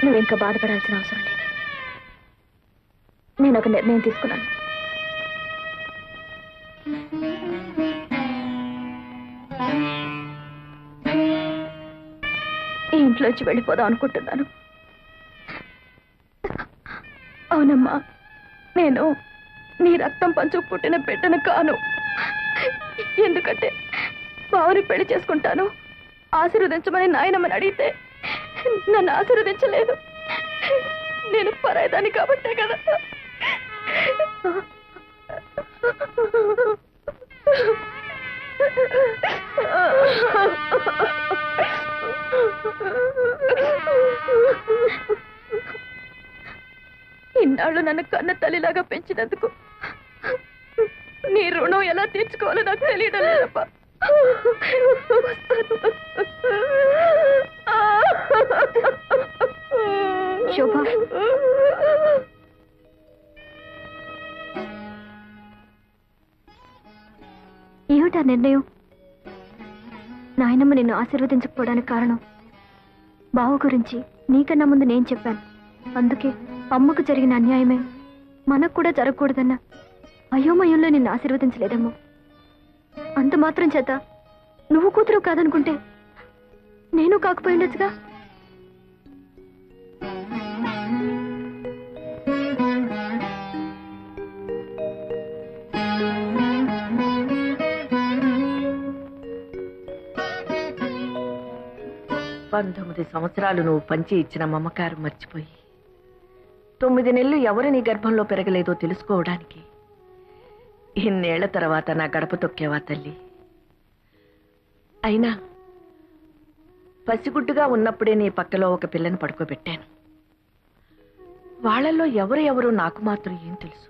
నువ్వు ఇంకా బాధపడాల్సిన అవసరం లేదు నేను ఒక నిర్ణయం తీసుకున్నాను ఈ ఇంట్లోంచి వెళ్ళిపోదాం అనుకుంటున్నాను అవునమ్మా నేను నీ రక్తం పంచు పుట్టిన బిడ్డను కాను ఎందుకంటే బావని పెళ్లి చేసుకుంటాను ఆశీర్వదించమని నాయనమ్మని అడిగితే నన్ను ఆశీర్వదించలేదు నేను పరాయిదాన్ని కాబట్టే కదా ఇన్నాళ్ళు నన్ను కన్న తల్లిలాగా పెంచినందుకు నీ రుణం ఎలా తీర్చుకోవాలో నాకు తెలియడం లేదప్పా శోభ ఏమిటా నిర్ణయం నాయనమ్మ నిన్ను ఆశీర్వదించకపోవడానికి కారణం బావ గురించి నీకన్నా ముందు నేను చెప్పాను అందుకే అమ్మకు జరిగిన అన్యాయమే మనకు కూడా జరగకూడదన్న అయోమయంలో నిన్ను ఆశీర్వదించలేదేమో అంత మాత్రం చేత నువ్వు కూతురు కాదనుకుంటే నేను కాకపోయిండొచ్చుగా పంతొమ్మిది సంవత్సరాలు నువ్వు పంచి ఇచ్చిన మమకారం మర్చిపోయి తొమ్మిది నెలలు ఎవరు నీ గర్భంలో పెరగలేదో తెలుసుకోవడానికి ఇన్నేళ్ల తర్వాత నా గడప తొక్కేవా తల్లి అయినా పసిగుడ్డుగా ఉన్నప్పుడే నీ పక్కలో ఒక పిల్లని పడుకోబెట్టాను వాళ్ళల్లో ఎవరు ఎవరు నాకు మాత్రం ఏం తెలుసు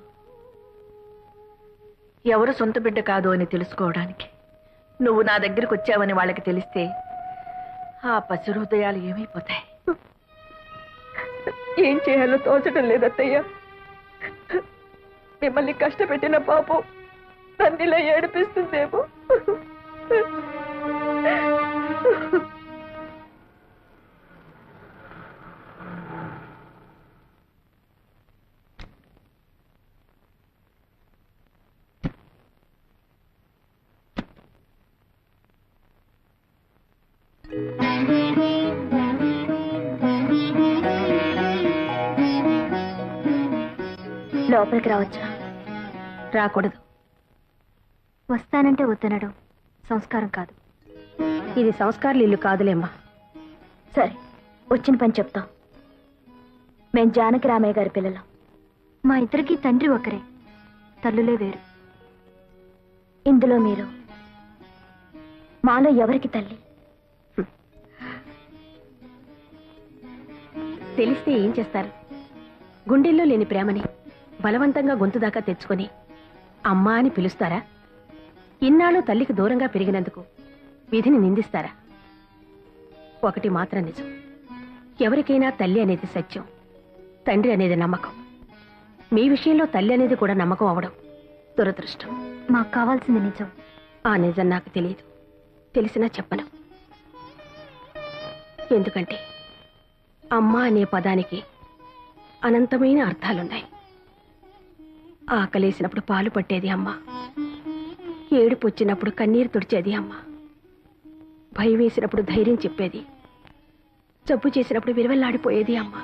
ఎవరు సొంత బిడ్డ కాదు అని తెలుసుకోవడానికి నువ్వు నా దగ్గరికి వచ్చావని వాళ్ళకి తెలిస్తే ఆ పసి హృదయాలు ఏమైపోతాయి ఏం చేయాలో తోచడం లేదత్తయ్య మిమ్మల్ని కష్టపెట్టిన పాపం నన్నిలా ఏడిపిస్తుందేమో లోపలికి రావచ్చా రాకూడదు వస్తానంటే వద్దనడం సంస్కారం కాదు ఇది సంస్కారాలు ఇల్లు కాదులేమ్మా సరే వచ్చిన పని చెప్తాం మేం జానకి రామయ్య గారి పిల్లలం మా ఇద్దరికి తండ్రి ఒకరే తల్లులే వేరు ఇందులో మీరు మాలో ఎవరికి తల్లి తెలిస్తే ఏం చేస్తారు గుండెల్లో లేని ప్రేమని బలవంతంగా గొంతు దాకా తెచ్చుకొని అమ్మా అని పిలుస్తారా ఇన్నాళ్ళు తల్లికి దూరంగా పెరిగినందుకు విధిని నిందిస్తారా ఒకటి మాత్రం నిజం ఎవరికైనా తల్లి అనేది సత్యం తండ్రి అనేది నమ్మకం మీ విషయంలో తల్లి అనేది కూడా నమ్మకం అవడం దురదృష్టం మాకు కావాల్సింది నిజం ఆ నిజం నాకు తెలియదు తెలిసినా చెప్పను ఎందుకంటే అమ్మ అనే పదానికి అనంతమైన అర్థాలున్నాయి ఆకలేసినప్పుడు పాలు పట్టేది అమ్మ ఏడుపు వచ్చినప్పుడు కన్నీరు తుడిచేది అమ్మ భయం వేసినప్పుడు ధైర్యం చెప్పేది జబ్బు చేసినప్పుడు విలువెల్లాడిపోయేది అమ్మ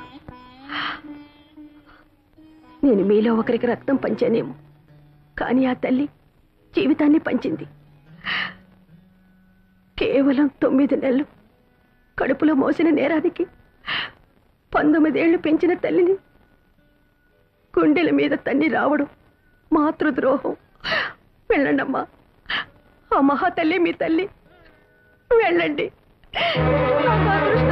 నేను మీలో ఒకరికి రక్తం పంచానేమో కానీ ఆ తల్లి జీవితాన్ని పంచింది కేవలం తొమ్మిది నెలలు కడుపులో మోసిన నేరానికి పంతొమ్మిదేళ్లు పెంచిన తల్లిని గుండెల మీద తన్ని రావడం మాతృద్రోహం వెళ్ళండమ్మా ఆ మహా తల్లి మీ తల్లి వెళ్ళండి నాకు అదృష్టం